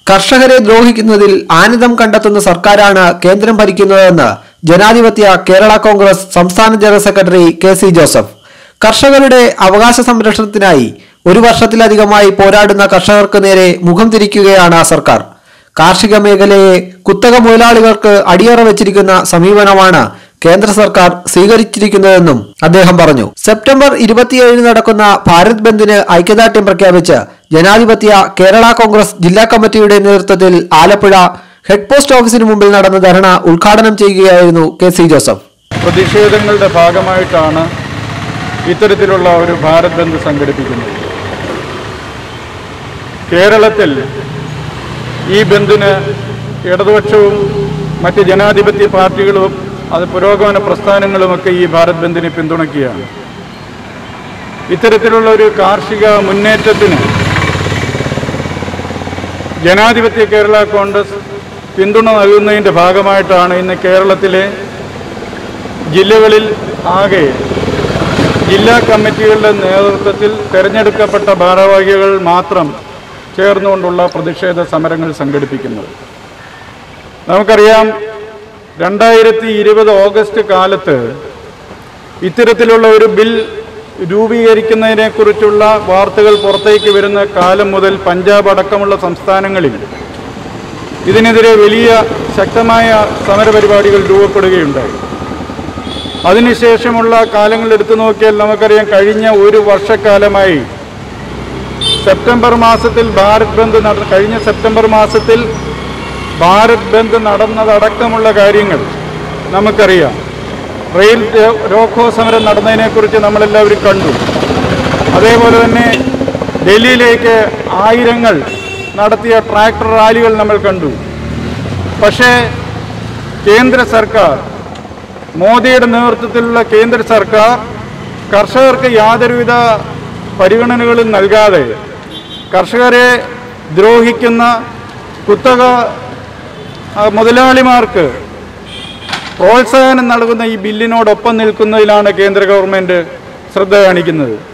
കർഷകരെ ദ്രോഹിക്കുന്നതിൽ ആനന്ദം കണ്ടെത്തുന്ന സർക്കാരാണ് കേന്ദ്രം ഭരിക്കുന്നതെന്ന് ജനാധിപത്യ കേരള കോൺഗ്രസ് സംസ്ഥാന general secretary K C Joseph കർഷകരുടെ അവകാശ സംരക്ഷണത്തിനായി ഒരു വർഷത്തിലധികമായി പോരാടുന്ന കർഷകർക്ക് നേരെ മുഖം തിരിക്കുകയാണ് സർക്കാർ കാർഷിക മേഖലയെ കുത്തക മുതലാളികൾക്ക് അടിയറ വെച്ചിരിക്കുന്ന സമീപനമാണ് കേന്ദ്ര സർക്കാർ സ്വീകരിച്ചിരിക്കുന്നതെന്നും അദ്ദേഹം പറഞ്ഞു സെപ്റ്റംബർ ഇരുപത്തിയേഴിന് നടക്കുന്ന ഭാരത് ബന്ദിന് ഐക്യദാർഢ്യം പ്രഖ്യാപിച്ച് ജനാധിപത്യ കേരള കോൺഗ്രസ് ജില്ലാ കമ്മിറ്റിയുടെ നേതൃത്വത്തിൽ ആലപ്പുഴ ഹെഡ് പോസ്റ്റ് ഓഫീസിന് മുമ്പിൽ നടന്ന ധർണ ഉദ്ഘാടനം ചെയ്യുകയായിരുന്നു കെ സി ജോസഫ് പ്രതിഷേധങ്ങളുടെ ഭാഗമായിട്ടാണ് ഇത്തരത്തിലുള്ള ഒരു ഭാരത് ബന്ദ് സംഘടിപ്പിക്കുന്നത് കേരളത്തിൽ ഈ ബന്ദിന് ഇടതുപക്ഷവും മറ്റ് ജനാധിപത്യ പാർട്ടികളും അത് പുരോഗമന പ്രസ്ഥാനങ്ങളുമൊക്കെ ഈ ഭാരത് ബന്ദിനെ പിന്തുണയ്ക്കുകയാണ് ഇത്തരത്തിലുള്ള ഒരു കാർഷിക മുന്നേറ്റത്തിന് ജനാധിപത്യ കേരള കോൺഗ്രസ് പിന്തുണ നൽകുന്നതിൻ്റെ ഭാഗമായിട്ടാണ് ഇന്ന് കേരളത്തിലെ ജില്ലകളിൽ ആകെ ജില്ലാ കമ്മിറ്റികളുടെ നേതൃത്വത്തിൽ തിരഞ്ഞെടുക്കപ്പെട്ട ഭാരവാഹികൾ മാത്രം ചേർന്നുകൊണ്ടുള്ള പ്രതിഷേധ സമരങ്ങൾ സംഘടിപ്പിക്കുന്നത് നമുക്കറിയാം രണ്ടായിരത്തി ഇരുപത് ഓഗസ്റ്റ് കാലത്ത് ഇത്തരത്തിലുള്ള ഒരു ബിൽ രൂപീകരിക്കുന്നതിനെക്കുറിച്ചുള്ള വാർത്തകൾ പുറത്തേക്ക് വരുന്ന കാലം മുതൽ പഞ്ചാബ് അടക്കമുള്ള സംസ്ഥാനങ്ങളിൽ ഇതിനെതിരെ വലിയ ശക്തമായ സമരപരിപാടികൾ രൂപപ്പെടുകയുണ്ടായി അതിനുശേഷമുള്ള കാലങ്ങൾ എടുത്തു നോക്കിയാൽ നമുക്കറിയാം കഴിഞ്ഞ ഒരു വർഷക്കാലമായി സെപ്റ്റംബർ മാസത്തിൽ ഭാരത് ബന്ദ് നട കഴിഞ്ഞ സെപ്റ്റംബർ മാസത്തിൽ ഭാരത് ബന്ദ് നടന്നതടക്കമുള്ള കാര്യങ്ങൾ നമുക്കറിയാം റെയിൽ രോ- രോക്കോ സമരം നടന്നതിനെക്കുറിച്ച് നമ്മളെല്ലാവരും കണ്ടു അതേപോലെ തന്നെ ഡൽഹിയിലേക്ക് ആയിരങ്ങൾ നടത്തിയ ട്രാക്ടർ റാലികൾ നമ്മൾ കണ്ടു പക്ഷേ കേന്ദ്ര സർക്കാർ മോദിയുടെ നേതൃത്വത്തിലുള്ള കേന്ദ്ര സർക്കാർ കർഷകർക്ക് യാതൊരുവിധ പരിഗണനകളും നൽകാതെ കർഷകരെ ദ്രോഹിക്കുന്ന കുത്തക ആ, മുതലാളിമാർക്ക് പ്രോത്സാഹനം നൽകുന്ന ഈ ബില്ലിനോടൊപ്പം നിൽക്കുന്നതിലാണ് കേന്ദ്ര ഗവൺമെൻറ് ശ്രദ്ധ കാണിക്കുന്നത്